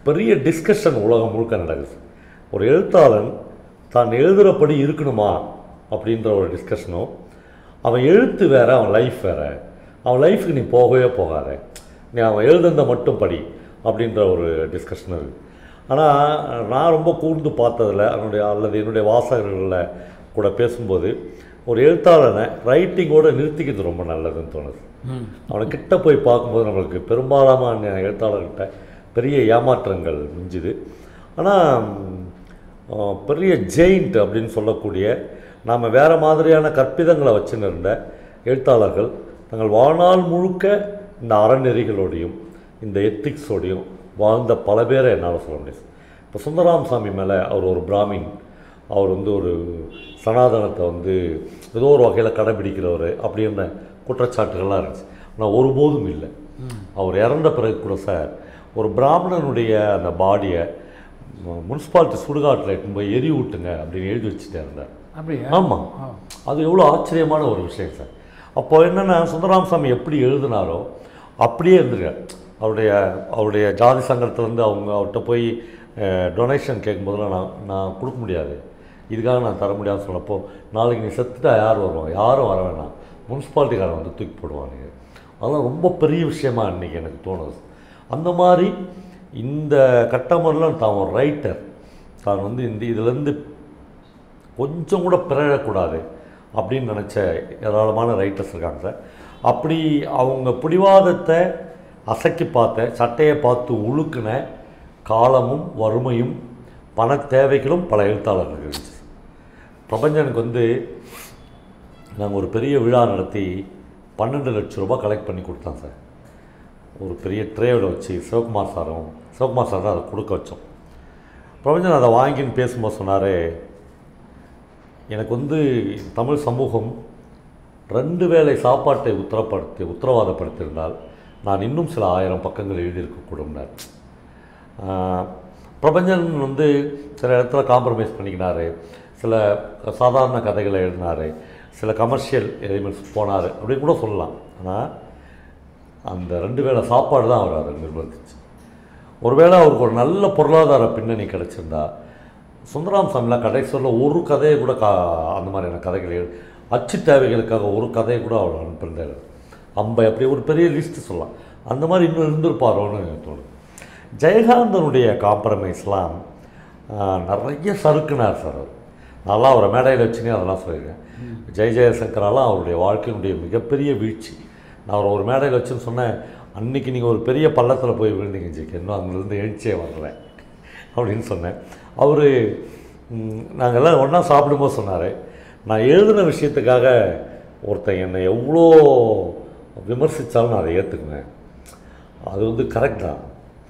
பெரிய டிஸ்கஷன் உலகம் முழுக்க நடக்குது ஒரு எழுத்தாளன் தான் எழுதுகிறபடி இருக்கணுமா அப்படின்ற ஒரு டிஸ்கஷனும் அவன் எழுத்து வேற அவன் லைஃப் வேற அவன் லைஃபுக்கு நீ போகவே போகாத நீ அவன் எழுதுனதை மட்டும் படி அப்படின்ற ஒரு டிஸ்கஷன் இருக்குது ஆனால் நான் ரொம்ப கூர்ந்து பார்த்ததில் அவனுடைய அல்லது என்னுடைய வாசகர்களில் கூட பேசும்போது ஒரு எழுத்தாளனை ரைட்டிங்கோடு நிறுத்திக்கிறது ரொம்ப நல்லதுன்னு தோணுது அவனை கிட்ட போய் பார்க்கும்போது நம்மளுக்கு பெரும்பாலான எழுத்தாளர்கிட்ட பெரிய ஏமாற்றங்கள் மிஞ்சுது ஆனால் பெரிய ஜெயிண்ட் அப்படின்னு சொல்லக்கூடிய நாம் வேறு மாதிரியான கற்பிதங்களை வச்சுன்னு இருந்த எழுத்தாளர்கள் தங்கள் வாழ்நாள் முழுக்க இந்த அறநெறிகளோடையும் இந்த எத்திக்ஸோடையும் வாழ்ந்த பல பேரை என்னால் சொல்ல முடியும் இப்போ சுந்தராம் சாமி மேலே அவர் ஒரு பிராமின் அவர் வந்து ஒரு சனாதனத்தை வந்து ஏதோ ஒரு வகையில் கடைபிடிக்கிறவர் அப்படின்ற குற்றச்சாட்டுகள்லாம் இருந்துச்சு ஆனால் ஒருபோதும் இல்லை அவர் இறந்த பிறகு கூட சார் ஒரு பிராமணனுடைய அந்த பாடியை முனிசிபாலிட்டி சுடுகாட்டில் எடுத்துன்னு போய் எரி விட்டுங்க அப்படின்னு எழுதி வச்சுட்டே இருந்தார் அப்படியா ஆமாம் அது எவ்வளோ ஆச்சரியமான ஒரு விஷயம் சார் அப்போ என்னென்னா சுந்தராம் சாமி எப்படி எழுதினாரோ அப்படியே இருந்திருக்கார் அவருடைய அவருடைய ஜாதி சங்கத்திலேருந்து அவங்க அவர்கிட்ட போய் டொனேஷன் கேட்கும்போதெல்லாம் நான் நான் கொடுக்க முடியாது இதுக்காக நான் தர முடியாதுன்னு சொன்னப்போ நாளைக்கு நீ செத்துட்டா யார் வருவாங்க யாரும் வர வேணாம் முனிசிபாலிட்டிக்காரன் வந்து தூக்கி போடுவாங்க அதெல்லாம் ரொம்ப பெரிய விஷயமா இன்றைக்கி எனக்கு தோணுது அந்த மாதிரி இந்த கட்டமரில் தான் ஒரு ரைட்டர் தான் வந்து இந்த இதுலேருந்து கொஞ்சம் கூட பிறழக்கூடாது அப்படின்னு நினச்ச ஏராளமான ரைட்டர்ஸ் இருக்காங்க சார் அப்படி அவங்க பிடிவாதத்தை அசக்கி பார்த்த சட்டையை பார்த்து உழுக்குன காலமும் வறுமையும் பண தேவைகளும் பல எழுத்தாளர்கள் இருந்துச்சு பிரபஞ்சனுக்கு வந்து நாங்கள் ஒரு பெரிய விழா நடத்தி பன்னெண்டு லட்ச ரூபாய் கலெக்ட் பண்ணி கொடுத்தோம் சார் ஒரு பெரிய ட்ரேவில் வச்சு சிவகுமார் சாரும் சிவகுமார் சார் தான் அதை கொடுக்க வச்சோம் பிரபஞ்சன் அதை வாங்கின்னு பேசும்போது சொன்னார் எனக்கு வந்து தமிழ் சமூகம் ரெண்டு வேளை சாப்பாட்டை உத்தரப்படுத்தி உத்தரவாதப்படுத்தியிருந்தால் நான் இன்னும் சில ஆயிரம் பக்கங்கள் எழுதியிருக்கக்கூடும்னார் ஆஹ், பிரபஞ்சன் வந்து சில இடத்துல காம்ப்ரமைஸ் பண்ணிக்கினாரு சில சாதாரண கதைகளை எழுதினார் சில கமர்ஷியல் எலிமெண்ட்ஸ் போனார் அப்படின்னு கூட சொல்லலாம் ஆனால் அந்த ரெண்டு வேளை சாப்பாடு தான் அவர் அதை நிர்பந்திச்சு ஒருவேளை அவருக்கு ஒரு நல்ல பொருளாதார பின்னணி கிடச்சிருந்தா சுந்தராம் சாமிலாம் கடைசியில் ஒரு கதையை கூட கா அந்த மாதிரியான கதைகள் எழு அச்சு தேவைகளுக்காக ஒரு கதையை கூட அவர் அனுப்பியிருந்தார் அம்பை அப்படி ஒரு பெரிய லிஸ்ட்டு சொல்லலாம் அந்த மாதிரி இன்னும் இருந்திருப்பாரோன்னு தோணுது ஜெயகாந்தனுடைய காம்ப்ரமைஸ்லாம் ஆஹ், நிறைய சறுக்குனார் சார் அவர் நல்லா அவரை மேடையில் வச்சுனே அதெல்லாம் சொல்லியிருக்கேன் ஜெய ஜெயசங்கரெல்லாம் அவருடைய வாழ்க்கையினுடைய மிகப்பெரிய வீழ்ச்சி நான் அவரை ஒரு மேடையில் வச்சுன்னு சொன்னேன் அன்னைக்கு நீங்கள் ஒரு பெரிய பள்ளத்தில் போய் விழுந்தீங்க ஜிக்கு இன்னும் அங்கேருந்து எழுச்சியே வரல அப்படின்னு சொன்னேன் அவர் நாங்கள் எல்லாம் ஒன்றா சாப்பிடும்போது சொன்னார் நான் எழுதின விஷயத்துக்காக ஒருத்தன் என்னை எவ்வளோ விமர்சித்தாலும் நான் அதை ஏற்றுக்குவேன் அது வந்து கரெக்ட் தான்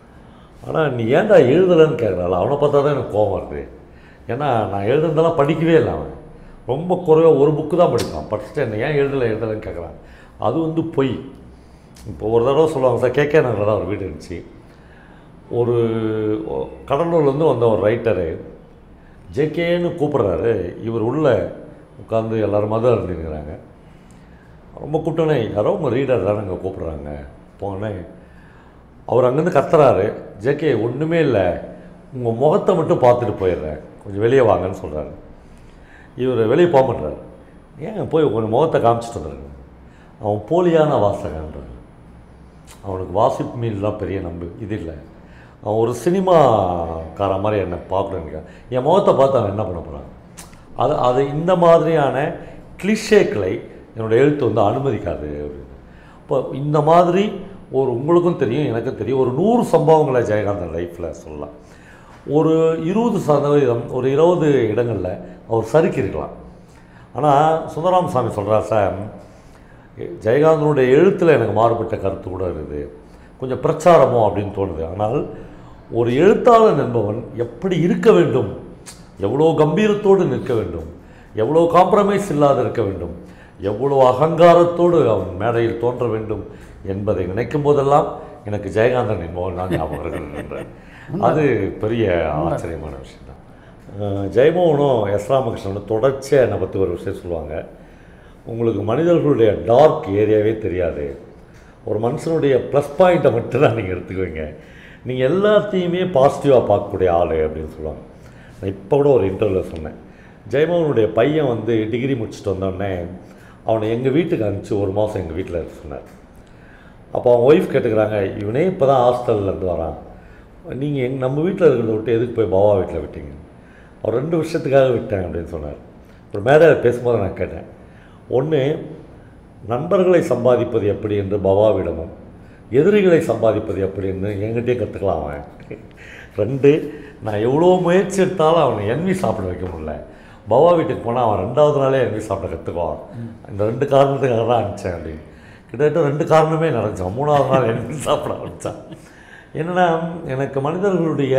ஆனால் நீ ஏன்டா எழுதலைன்னு கேட்குறாள் அவனை பார்த்தா தான் எனக்கு கோவம் வருது ஏன்னா நான் எழுதுனதெல்லாம் படிக்கவே இல்லை அவன் ரொம்ப குறைவாக ஒரு புக்கு தான் படிப்பான் படிச்சுட்டு என்ன ஏன் எழுதலை எழுதலைன்னு கேட்குறான் அது வந்து பொய் இப்போ ஒரு தடவை சொல்லுவாங்க சார் கேகே நகரில் தான் ஒரு வீடு இருந்துச்சு ஒரு ஒ- கடலூர்லேருந்து வந்த ஒரு ரைட்டரு ஜேகேன்னு கூப்பிட்றாரு இவர் உள்ள உட்காந்து எல்லோரும் மதம் இருந்துங்கிறாங்க ரொம்ப கூட்டனே யாரோ உங்கள் ரீடர் தானே இங்கே கூப்பிட்றாங்க போனேன் அவர் அங்கேருந்து கத்துறாரு ஜேகே ஒன்றுமே இல்லை உங்கள் முகத்தை மட்டும் பார்த்துட்டு போயிடுறேன் கொஞ்சம் வெளியே வாங்கன்னு சொல்கிறாரு இவர் வெளியே போக மாட்டார் ஏன் போய் கொஞ்சம் முகத்தை காமிச்சிட்டு வந்துருங்க அவன் போலியான வாசகன்றார் அவனுக்கு வாசிப்பு மீன்லாம் பெரிய நம்பு இது இல்லை அவன் ஒரு சினிமாக்கார மாதிரி என்னை பார்க்கணுன்னு என் முகத்தை பார்த்து அவன் என்ன பண்ண போகிறான் அது அது இந்த மாதிரியான கிளிஷேக்களை என்னோடய எழுத்து வந்து அனுமதிக்காது அப்படின்னு இப்போ இந்த மாதிரி ஒரு உங்களுக்கும் தெரியும் எனக்கும் தெரியும் ஒரு நூறு சம்பவங்களை ஜெயகாந்தன் லைஃப்பில் சொல்லலாம் ஒரு இருபது சதவீதம் ஒரு இருபது இடங்களில் அவர் சறுக்கியிருக்கலாம் ஆனால் சுந்தராம சாமி சொல்கிறார் சார் ஜெயகாந்தனுடைய எழுத்தில் எனக்கு மாறுபட்ட கருத்து கூட இருக்குது கொஞ்சம் பிரச்சாரமோ அப்படின்னு தோணுது ஆனால் ஒரு எழுத்தாளன் என்பவன் எப்படி இருக்க வேண்டும் எவ்வளோ கம்பீரத்தோடு நிற்க வேண்டும் எவ்வளோ காம்ப்ரமைஸ் இல்லாத இருக்க வேண்டும் எவ்வளோ அகங்காரத்தோடு அவன் மேடையில் தோன்ற வேண்டும் என்பதை நினைக்கும் போதெல்லாம் எனக்கு ஜெயகாந்தன் என்பவன் நான் ஞாபகம் வருகின்றேன் அது பெரிய ஆச்சரியமான விஷயம் தான் ஜெயமோகனும் எஸ் ராமகிருஷ்ணனும் தொடர்ச்சியாக என்னை பற்றி ஒரு விஷயம் சொல்லுவாங்க உங்களுக்கு மனிதர்களுடைய டார்க் ஏரியாவே தெரியாது ஒரு மனுஷனுடைய ப்ளஸ் பாயிண்ட்டை மட்டும் தான் நீங்கள் எடுத்துக்குவீங்க நீங்கள் எல்லாத்தையுமே பாசிட்டிவாக பார்க்கக்கூடிய ஆள் அப்படின்னு சொல்லுவாங்க நான் இப்போ கூட ஒரு இன்டர்வியூவில் சொன்னேன் ஜெயமோகனுடைய பையன் வந்து டிகிரி முடிச்சுட்டு வந்தோடனே அவனை எங்கள் வீட்டுக்கு அனுப்பிச்சு ஒரு மாதம் எங்கள் வீட்டில் இருக்க சொன்னார் அப்போ அவங்க ஒய்ஃப் கேட்டுக்கிறாங்க இவனே இப்போ தான் ஹாஸ்டல்லேருந்து வரான் நீங்கள் எங் நம்ம வீட்டில் இருக்கிறத விட்டு எதுக்கு போய் பாபா வீட்டில் விட்டீங்க அவர் ரெண்டு வருஷத்துக்காக விட்டேன் அப்படின்னு சொன்னார் ஒரு மேடையில் பேசும்போது நான் கேட்டேன் ஒன்று நண்பர்களை சம்பாதிப்பது எப்படி என்று பவாவிடமும் எதிரிகளை சம்பாதிப்பது எப்படி என்று என்கிட்டயே கற்றுக்கலாம் அவன் ரெண்டு நான் எவ்வளோ முயற்சி எடுத்தாலும் அவனை என்வி சாப்பிட வைக்க முடியல பவா வீட்டுக்கு போனால் அவன் ரெண்டாவது நாளே என்வி சாப்பிட கற்றுக்குவான் இந்த ரெண்டு காரணத்துக்காக தான் அனுப்பிச்சேன் அப்படின்னு கிட்டத்தட்ட ரெண்டு காரணமே நடந்துச்சான் மூணாவது நாள் என்வி சாப்பிட ஆரம்பித்தான் என்னென்னா எனக்கு மனிதர்களுடைய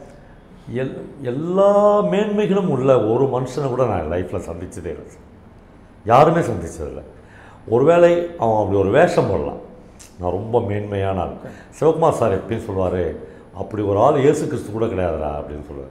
எல் எல்லா மேன்மைகளும் உள்ள ஒரு மனுஷனை கூட நான் லைஃப்பில் சந்திச்சதே இல்லை சார். யாருமே சந்திச்சதில்லை ஒருவேளை அவன் அப்படி ஒரு வேஷம் போடலாம் நான் ரொம்ப மேன்மையான ஆள் சிவகுமார் சார் எப்பயும் சொல்லுவார் அப்படி ஒரு ஆள் இயேசு கிறிஸ்து கூட கிடையாதுடா அப்படின்னு சொல்லுவார்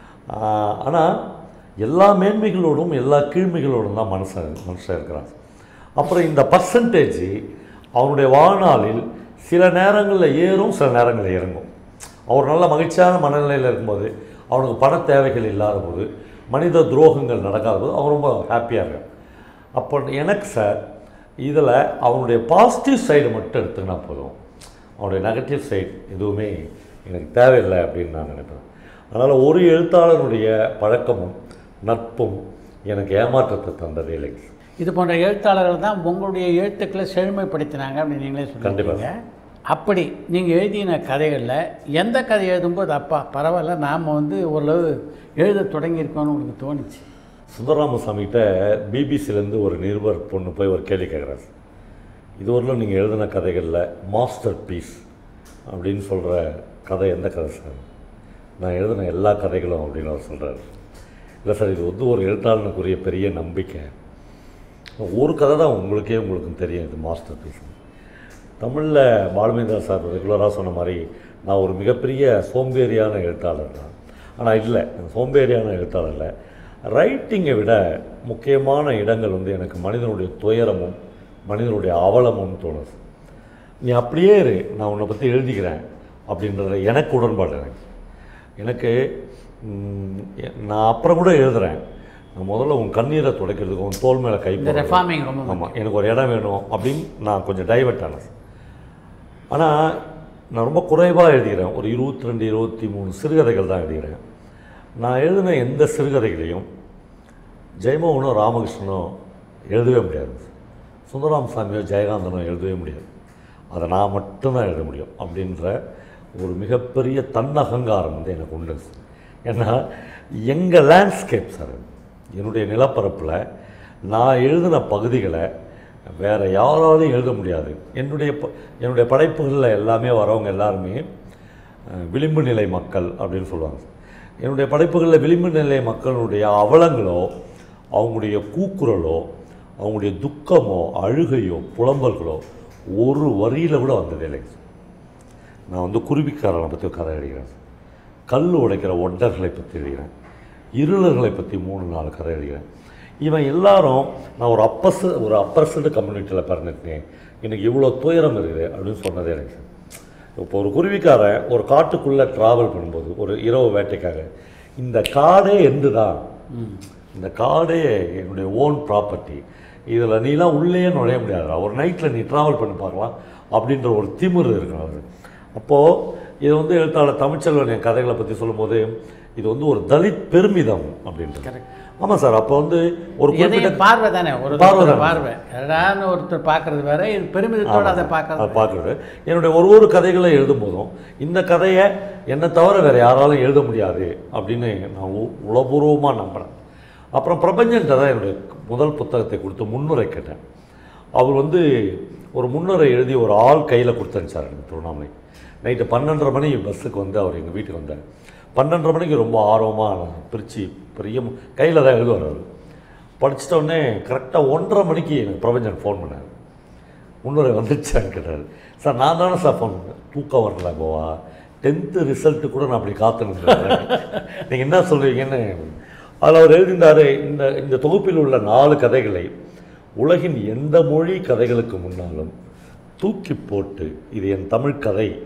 ஆனால் எல்லா மேன்மைகளோடும் எல்லா கீழ்மைகளோடும் தான் மனுஷன் மனுஷன் இருக்கிறான் அப்புறம் இந்த பர்சன்டேஜ் அவனுடைய வாழ்நாளில் சில நேரங்களில் ஏறும் சில நேரங்களில் இறங்கும் அவர் நல்ல மகிழ்ச்சியான மனநிலையில் இருக்கும்போது அவனுக்கு பண தேவைகள் இல்லாத போது மனித துரோகங்கள் நடக்காத போது அவன் ரொம்ப ஹாப்பியாக இருக்கான் அப்போ எனக்கு சார் இதில் அவனுடைய பாசிட்டிவ் சைடு மட்டும் எடுத்துக்கினா போதும் அவனுடைய நெகட்டிவ் சைடு எதுவுமே எனக்கு தேவையில்லை அப்படின்னு நான் நினைப்பேன் அதனால் ஒரு எழுத்தாளனுடைய பழக்கமும் நட்பும் எனக்கு ஏமாற்றத்தை தந்ததே இல்லைங்க சார். இது போன்ற எழுத்தாளர்கள் தான் உங்களுடைய எழுத்துக்களை செழுமைப்படுத்தினாங்க அப்படின்னு நீங்களே சொல்லியிருக்கீங்க அப்படி நீங்கள் எழுதின கதைகளில் எந்த கதை எழுதும்போது அப்பா பரவாயில்ல நாம் வந்து ஓரளவு எழுத தொடங்கியிருக்கோம்னு உங்களுக்கு தோணுச்சு சுந்தரராமசாமிகிட்ட பிபிசிலேருந்து ஒரு நிருபர் பொண்ணு போய் ஒரு கேள்வி கேட்குறாரு இது வரலும் நீங்கள் எழுதின கதைகளில் மாஸ்டர் பீஸ் அப்படின்னு சொல்கிற கதை எந்த கதை சார் நான் எழுதின எல்லா கதைகளும் அப்படின்னு அவர் சொல்கிறாரு இல்லை சார் இது வந்து ஒரு எழுத்தாளனுக்குரிய பெரிய நம்பிக்கை ஒரு கதை தான் உங்களுக்கே உங்களுக்கும் தெரியும் இது மாஸ்டர் பீஸ் தமிழில் பாலுமேந்திரா சார் ரெகுலராக சொன்ன மாதிரி நான் ஒரு மிகப்பெரிய சோம்பேறியான எழுத்தாளர் தான் ஆனால் இல்லை நான் சோம்பேறியான எழுத்தாளர் இல்லை ரைட்டிங்கை விட முக்கியமான இடங்கள் வந்து எனக்கு மனிதனுடைய துயரமும் மனிதனுடைய அவலமும் தோணுது நீ அப்படியே இரு நான் உன்னை பற்றி எழுதிக்கிறேன் அப்படின்றத எனக்கு உடன்பாடு எனக்கு எனக்கு ம், நான் அப்புறம் கூட எழுதுகிறேன் நான் முதல்ல உன் கண்ணீரை துடைக்கிறதுக்கு உன் தோல் மேலே கை இந்த போடுறது. ரெஃபார்மிங் ரொம்ப ஆமாம் எனக்கு ஒரு இடம் வேணும் அப்படின்னு நான் கொஞ்சம் டைவர்ட் ஆனேன் ஆனால் நான் ரொம்ப குறைவாக எழுதுகிறேன் ஒரு இருபத்தி ரெண்டு இருபத்தி மூணு சிறுகதைகள் தான் எழுதுகிறேன் நான் எழுதின எந்த சிறுகதைகளையும் ஜெயமோகனோ ராமகிருஷ்ணனோ எழுதவே முடியாது சுந்தராம் சாமியோ ஜெயகாந்தனோ எழுதவே முடியாது அதை நான் மட்டும்தான் எழுத முடியும் அப்படின்ற ஒரு மிகப்பெரிய தன்னகங்காரம் வந்து எனக்கு உண்டு ஏன்னா எங்கள் லேண்ட்ஸ்கேப் சார் அது. என்னுடைய நிலப்பரப்பில் நான் எழுதின பகுதிகளை வேறு யாராலையும் எழுத முடியாது என்னுடைய ப என்னுடைய படைப்புகளில் எல்லாமே வரவங்க எல்லாருமே அஹ், விளிம்பு நிலை மக்கள் அப்படின்னு சொல்லுவாங்க என்னுடைய படைப்புகளில் விளிம்பு நிலை மக்களுடைய அவலங்களோ அவங்களுடைய கூக்குரலோ அவங்களுடைய துக்கமோ அழுகையோ புலம்பல்களோ ஒரு வரியில் கூட வந்ததே இல்லைங்க சார். நான் வந்து குருவிக்காரனை பற்றி ஒரு கதை எழுதுகிறேன் கல் உடைக்கிற ஒட்டர்களை பற்றி எழுதுகிறேன் இருளர்களை பற்றி மூணு நாலு கதை எழுதுகிறேன் இவன் எல்லாரும் நான் ஒரு அப்பஸ் ஒரு அப்பர்சல்டு கம்யூனிட்டியில் பிறந்துட்டேன் எனக்கு இவ்வளோ துயரம் இருக்குது அப்படின்னு சொன்னதே எனக்கு சார். இப்போ ஒரு குருவிக்காரன் ஒரு காட்டுக்குள்ளே ட்ராவல் பண்ணும்போது ஒரு இரவு வேட்டைக்காக இந்த காடே எந்து தான் இந்த காடே என்னுடைய ஓன் ப்ராப்பர்ட்டி இதில் நீலாம் உள்ளேயே நுழைய முடியாதுடா ஒரு நைட்டில் நீ ட்ராவல் பண்ணி பார்க்கலாம் அப்படின்ற ஒரு திமிரு இருக்கணும் அது அப்போது இது வந்து எழுத்தாளர் தமிழ்ச்செல்வன் என் கதைகளை பற்றி சொல்லும்போது இது வந்து ஒரு தலித் பெருமிதம் அப்படின்றது ஆமாம் சார் அப்போ வந்து ஒரு குறிப்பிட்ட எதையும் பார்வை தானே ஒரு பார்வை ஒரு தானே. பார்வை எடான்னு ஒருத்தர் பார்க்கறது வேற இது பெருமிதத்தோட அதை பார்க்கறது அதை பார்க்குறது என்னுடைய ஒரு ஒரு கதைகளை எழுதும் போதும் இந்த கதையை என்னை தவிர வேறு யாராலும் எழுத முடியாது அப்படின்னு நான் உ- உளபூர்வமாக நம்புகிறேன் அப்புறம் பிரபஞ்சன்ட்ட தான் என்னுடைய முதல் புத்தகத்தை கொடுத்து முன்னுரை கேட்டேன் அவர் வந்து ஒரு முன்னுரை எழுதி ஒரு ஆள் கையில் கொடுத்தனுச்சார் எனக்கு திருவண்ணாமலை நைட்டு பன்னெண்டரை மணி பஸ்ஸுக்கு வந்து அவர் எங்கள் வீட்டுக்கு வந்தார் பன்னெண்டரை மணிக்கு ரொம்ப ஆர்வமாக நான் பிரித்து பெரிய கையில் தான் எழுதுவார் அவர் படிச்சிட்ட உடனே கரெக்டாக ஒன்றரை மணிக்கு எனக்கு பிரபஞ்சன் ஃபோன் பண்ணார் முன்னுரை வந்துடுச்சான்னு கேட்டார் சார் நான் தானே சார் ஃபோன் பண்ணேன் தூக்கம் வரல கோவா டென்த்து ரிசல்ட்டு கூட நான் அப்படி காத்துருந்தேன் நீங்கள் என்ன சொல்கிறீங்கன்னு அதில் அவர் எழுதியிருந்தார் இந்த இந்த தொகுப்பில் உள்ள நாலு கதைகளை உலகின் எந்த மொழி கதைகளுக்கு முன்னாலும் தூக்கி போட்டு இது என் தமிழ் கதை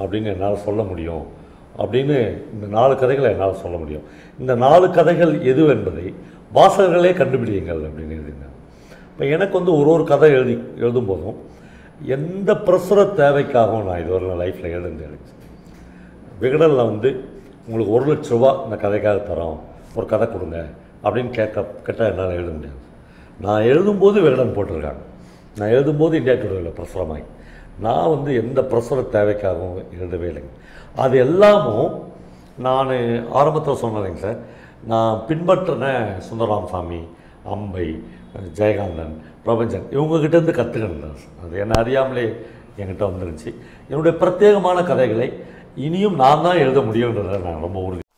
அப்படின்னு என்னால் சொல்ல முடியும் அப்படின்னு இந்த நாலு கதைகளை என்னால் சொல்ல முடியும் இந்த நாலு கதைகள் எது என்பதை வாசகர்களே கண்டுபிடியுங்கள் அப்படின்னு எழுதினாங்க இப்போ எனக்கு வந்து ஒரு ஒரு கதை எழுதி எழுதும் போதும் எந்த பிரசுர தேவைக்காகவும் நான் இதுவரை லைஃப்பில் எழுதுனது விகடனில் வந்து உங்களுக்கு ஒரு லட்ச ரூபா இந்த கதைக்காக தரோம் ஒரு கதை கொடுங்க அப்படின்னு கேட்க கேட்டால் என்னால் எழுத முடியாது நான் எழுதும்போது விகடன் போட்டிருக்காங்க நான் எழுதும்போது இந்தியா டுடேவில் பிரசுரமாகி நான் வந்து எந்த பிரசுர தேவைக்காகவும் எழுதவே இல்லைங்க அது எல்லாமும் நான் ஆரம்பத்தில் சொன்னேங்க சார் நான் பின்பற்றின சுந்தரராம் சாமி அம்பை ஜெயகாந்தன் பிரபஞ்சன் இவங்ககிட்டேருந்து கற்றுக்கினேன் தான் அது என்ன அறியாமலே என்கிட்ட வந்துருந்துச்சு என்னுடைய பிரத்யேகமான கதைகளை இனியும் நான் தான் எழுத முடியுன்றதை நான் ரொம்ப உறுதி